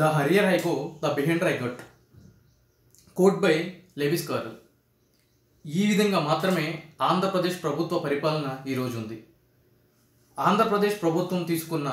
the హరియర్ హైకో the behind high court quote by Lewis Carl ఈ విధంగా మాత్రమే ఆంధ్రప్రదేశ్ ప్రభుత్వ పరిపాలన ఈరోజు ఉంది ఆంధ్రప్రదేశ్ ప్రభుత్వం తీసుకున్న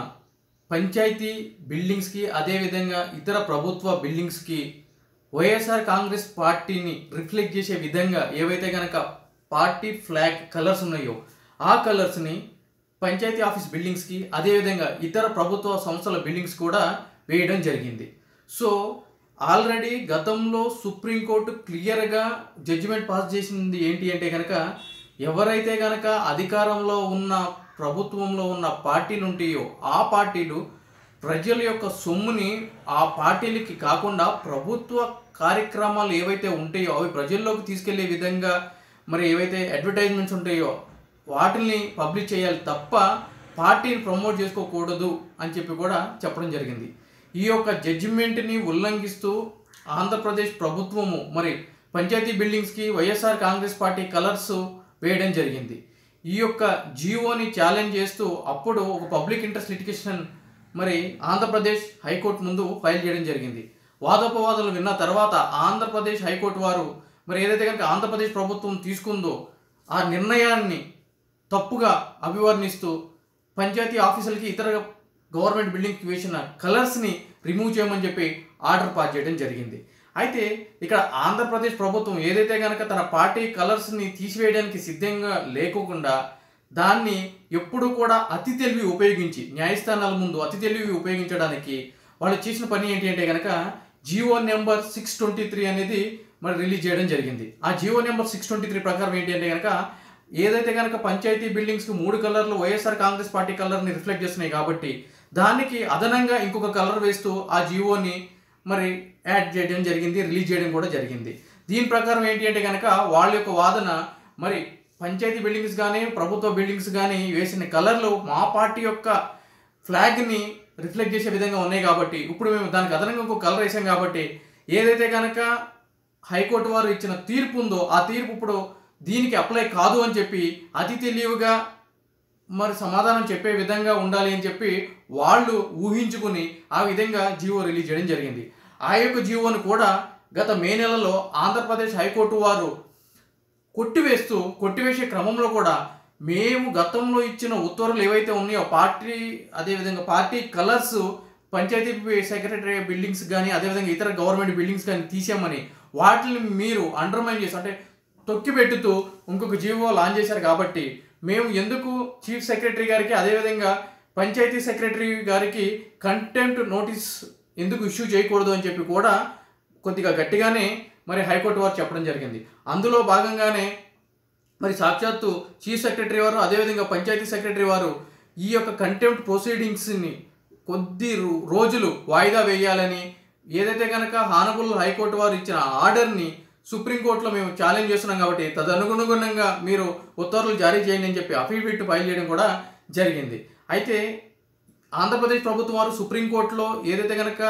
పంచాయతీ బిల్డింగ్స్కి అదేవిధంగా ఇతర ప్రభుత్వ బిల్డింగ్స్కి వైఎస్ఆర్ కాంగ్రెస్ పార్టీని రిఫ్లెక్ట్ చేసే విధంగా ఏవైతే కనుక పార్టీ ఫ్లాగ్ కలర్స్ ఉన్నాయో ఆ కలర్స్ని పంచాయతీ ఆఫీస్ బిల్డింగ్స్కి అదేవిధంగా ఇతర ప్రభుత్వ సంస్థల బిల్డింగ్స్ కూడా వేయడం జరిగింది సో ఆల్రెడీ గతంలో సుప్రీంకోర్టు క్లియర్గా జడ్జిమెంట్ పాస్ చేసింది ఏంటి అంటే కనుక ఎవరైతే కనుక అధికారంలో ఉన్న ప్రభుత్వంలో ఉన్న పార్టీలు ఉంటాయో ఆ పార్టీలు ప్రజల యొక్క సొమ్ముని ఆ పార్టీలకి కాకుండా ప్రభుత్వ కార్యక్రమాలు ఏవైతే ఉంటాయో అవి ప్రజల్లోకి తీసుకెళ్లే విధంగా మరి ఏవైతే అడ్వర్టైజ్మెంట్స్ ఉంటాయో వాటిని పబ్లిష్ చేయాలి తప్ప పార్టీని ప్రమోట్ చేసుకోకూడదు అని చెప్పి కూడా చెప్పడం జరిగింది ఈ యొక్క జడ్జిమెంట్ని ఉల్లంఘిస్తూ ఆంధ్రప్రదేశ్ ప్రభుత్వము మరి పంచాయతీ బిల్డింగ్స్కి వైఎస్ఆర్ కాంగ్రెస్ పార్టీ కలర్స్ వేయడం జరిగింది ఈ యొక్క జియోని ఛాలెంజ్ చేస్తూ అప్పుడు ఒక పబ్లిక్ ఇంట్రెస్ట్ లిటిగేషన్ మరి ఆంధ్రప్రదేశ్ హైకోర్టు ముందు ఫైల్ చేయడం జరిగింది వాదోపవాదాలు విన్న తర్వాత ఆంధ్రప్రదేశ్ హైకోర్టు వారు మరి ఏదైతే కనుక ఆంధ్రప్రదేశ్ ప్రభుత్వం తీసుకుందో ఆ నిర్ణయాన్ని తప్పుగా అభివర్ణిస్తూ పంచాయతీ ఆఫీసులకి ఇతర గవర్నమెంట్ బిల్డింగ్కి వేసిన కలర్స్ని రిమూవ్ చేయమని చెప్పి ఆర్డర్ పాస్ చేయడం జరిగింది అయితే ఇక్కడ ఆంధ్రప్రదేశ్ ప్రభుత్వం ఏదైతే కనుక తన పార్టీ కలర్స్ని తీసివేయడానికి సిద్ధంగా లేకోకుండా దాన్ని ఎప్పుడు కూడా అతి తెలివి ఉపయోగించి న్యాయస్థానాల ముందు అతి తెలివి ఉపయోగించడానికి వాళ్ళు చేసిన పని ఏంటి అంటే కనుక G O number six twenty three అనేది మరి రిలీజ్ చేయడం జరిగింది ఆ G O number six twenty three ప్రకారం ఏంటి అంటే కనుక ఏదైతే కనుక పంచాయతీ బిల్డింగ్స్కి మూడు కలర్లు వైఎస్ఆర్ కాంగ్రెస్ పార్టీ కలర్ని రిఫ్లెక్ట్ చేస్తున్నాయి కాబట్టి దానికి అదనంగా ఇంకొక కలర్ వేస్తూ ఆ జియోని మరి యాడ్ చేయడం జరిగింది రిలీజ్ చేయడం కూడా జరిగింది దీని ప్రకారం ఏంటి అంటే కనుక వాళ్ళ యొక్క వాదన మరి పంచాయతీ బిల్డింగ్స్ కానీ ప్రభుత్వ బిల్డింగ్స్ కానీ వేసిన కలర్లు మా పార్టీ యొక్క ఫ్లాగ్ని రిఫ్లెక్ట్ చేసే విధంగా ఉన్నాయి కాబట్టి ఇప్పుడు మేము దానికి అదనంగా ఇంకో కలర్ వేసాం కాబట్టి ఏదైతే కనుక హైకోర్టు వారు ఇచ్చిన తీర్పు ఉందో ఆ తీర్పు ఇప్పుడు దీనికి అప్లై కాదు అని చెప్పి అతి తెలివిగా మరి సమాధానం చెప్పే విధంగా ఉండాలి అని చెప్పి వాళ్ళు ఊహించుకుని ఆ విధంగా జీవో రిలీజ్ చేయడం జరిగింది ఆ యొక్క జీవోను కూడా గత మే నెలలో ఆంధ్రప్రదేశ్ హైకోర్టు వారు కొట్టివేస్తూ కొట్టివేసే క్రమంలో కూడా మేము గతంలో ఇచ్చిన ఉత్తర్వులు ఏవైతే ఉన్నాయో పార్టీ అదేవిధంగా party colours panchayat secretary buildings కానీ అదేవిధంగా ఇతర గవర్నమెంట్ బిల్డింగ్స్ కానీ తీసామని వాటిని మీరు అండర్మైన్ చేసి అంటే తొక్కిపెట్టుతూ ఇంకొక జీవో లాంచ్ చేశారు కాబట్టి మేము ఎందుకు చీఫ్ సెక్రటరీ గారికి అదేవిధంగా పంచాయతీ సెక్రటరీ గారికి కంటెంప్ట్ నోటీస్ ఎందుకు ఇష్యూ చేయకూడదు అని చెప్పి కూడా కొద్దిగా గట్టిగానే మరి హైకోర్టు వారు చెప్పడం జరిగింది అందులో భాగంగానే మరి సాక్షాత్తు చీఫ్ సెక్రటరీ వారు అదేవిధంగా పంచాయతీ సెక్రటరీ వారు ఈ యొక్క కంటెంప్ట్ ప్రొసీడింగ్స్ని కొద్ది రో- రోజులు వాయిదా వేయాలని ఏదైతే కనుక హానబుల్ హైకోర్టు వారు ఇచ్చిన ఆర్డర్ని సుప్రీంకోర్టులో మేము ఛాలెంజ్ చేస్తున్నాం కాబట్టి తదనుగుణంగా మీరు ఉత్తర్వులు జారీ చేయండి అని చెప్పి అఫిడవిట్ ఫైల్ చేయడం కూడా జరిగింది అయితే ఆంధ్రప్రదేశ్ ప్రభుత్వం వారు సుప్రీంకోర్టులో ఏదైతే కనుక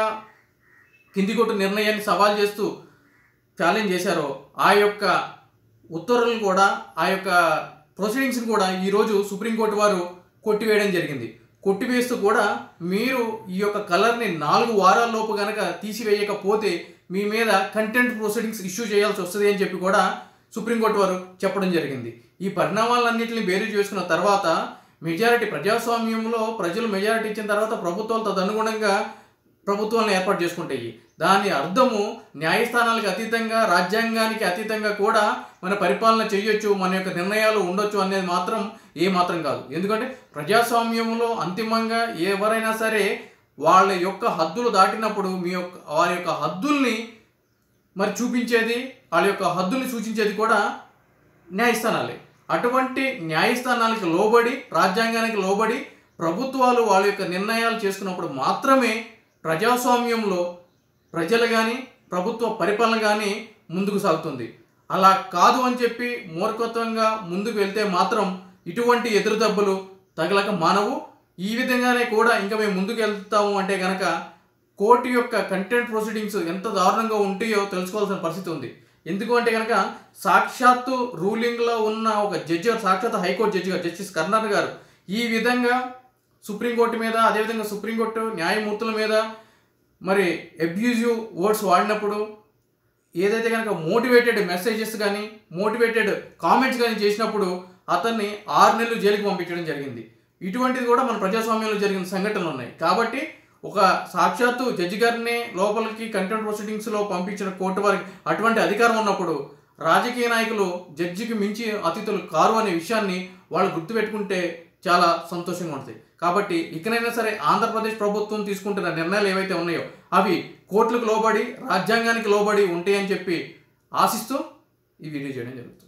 కింది కోర్టు నిర్ణయాన్ని సవాల్ చేస్తూ ఛాలెంజ్ చేశారో ఆ యొక్క ఉత్తర్వులను కూడా ఆ యొక్క ప్రొసీడింగ్స్ని కూడా ఈరోజు సుప్రీంకోర్టు వారు కొట్టివేయడం జరిగింది కొట్టివేస్తూ కూడా మీరు ఈ యొక్క కలర్ని నాలుగు వారాల లోపు కనుక తీసివేయకపోతే మీ మీద కంటెంట్ ప్రొసీడింగ్స్ ఇష్యూ చేయాల్సి వస్తుంది అని చెప్పి కూడా సుప్రీంకోర్టు వారు చెప్పడం జరిగింది ఈ పరిణామాలన్నింటినీ బేరీ చేసుకున్న తర్వాత మెజారిటీ ప్రజాస్వామ్యంలో ప్రజలు మెజారిటీ ఇచ్చిన తర్వాత ప్రభుత్వాలు తదనుగుణంగా ప్రభుత్వాలను ఏర్పాటు చేసుకుంటాయి దాని అర్థము న్యాయస్థానాలకు అతీతంగా రాజ్యాంగానికి అతీతంగా కూడా మన పరిపాలన చేయొచ్చు మన యొక్క నిర్ణయాలు ఉండొచ్చు అనేది మాత్రం ఏ మాత్రం కాదు ఎందుకంటే ప్రజాస్వామ్యంలో అంతిమంగా ఎవరైనా సరే వాళ్ళ యొక్క హద్దులు దాటినప్పుడు మీ యొక్క వారి యొక్క హద్దుల్ని మరి చూపించేది వాళ్ళ యొక్క హద్దుల్ని సూచించేది కూడా న్యాయస్థానాలే అటువంటి న్యాయస్థానాలకు లోబడి రాజ్యాంగానికి లోబడి ప్రభుత్వాలు వాళ్ళ యొక్క నిర్ణయాలు చేసుకున్నప్పుడు మాత్రమే ప్రజాస్వామ్యంలో ప్రజలు కానీ ప్రభుత్వ పరిపాలన కానీ ముందుకు సాగుతుంది అలా కాదు అని చెప్పి మూర్ఖత్వంగా ముందుకు వెళ్తే మాత్రం ఇటువంటి ఎదురుదెబ్బలు తగలక మానవు ఈ విధంగానే కూడా ఇంకా మేము ముందుకు వెళ్తాము అంటే కనుక కోర్టు యొక్క కంటెంట్ ప్రొసీడింగ్స్ ఎంత దారుణంగా ఉంటాయో తెలుసుకోవాల్సిన పరిస్థితి ఉంది ఎందుకు అంటే కనుక సాక్షాత్తు రూలింగ్లో ఉన్న ఒక జడ్జి సాక్షాత్ హైకోర్టు జడ్జి గారు జస్టిస్ కర్ణన్ గారు ఈ విధంగా సుప్రీంకోర్టు మీద అదేవిధంగా సుప్రీంకోర్టు న్యాయమూర్తుల మీద మరి అబ్యూజివ్ వర్డ్స్ వాడినప్పుడు ఏదైతే కనుక మోటివేటెడ్ మెసేజెస్ కానీ మోటివేటెడ్ కామెంట్స్ కానీ చేసినప్పుడు అతన్ని ఆరు నెలలు జైలుకి పంపించడం జరిగింది ఇటువంటిది కూడా మన ప్రజాస్వామ్యంలో జరిగిన సంఘటనలు ఉన్నాయి కాబట్టి ఒక సాక్షాత్తు జడ్జి గారిని లోపలికి కంటెంట్ ప్రొసీడింగ్స్లో పంపించిన కోర్టు వారికి అటువంటి అధికారం ఉన్నప్పుడు రాజకీయ నాయకులు జడ్జికి మించి అతిథులు కారు అనే విషయాన్ని వాళ్ళు గుర్తుపెట్టుకుంటే చాలా సంతోషంగా ఉంటుంది కాబట్టి ఇకనైనా సరే ఆంధ్రప్రదేశ్ ప్రభుత్వం తీసుకుంటున్న నిర్ణయాలు ఏవైతే ఉన్నాయో అవి కోర్టులకు లోబడి రాజ్యాంగానికి లోబడి ఉంటాయని చెప్పి ఆశిస్తూ ఈ వీడియో చేయడం జరుగుతుంది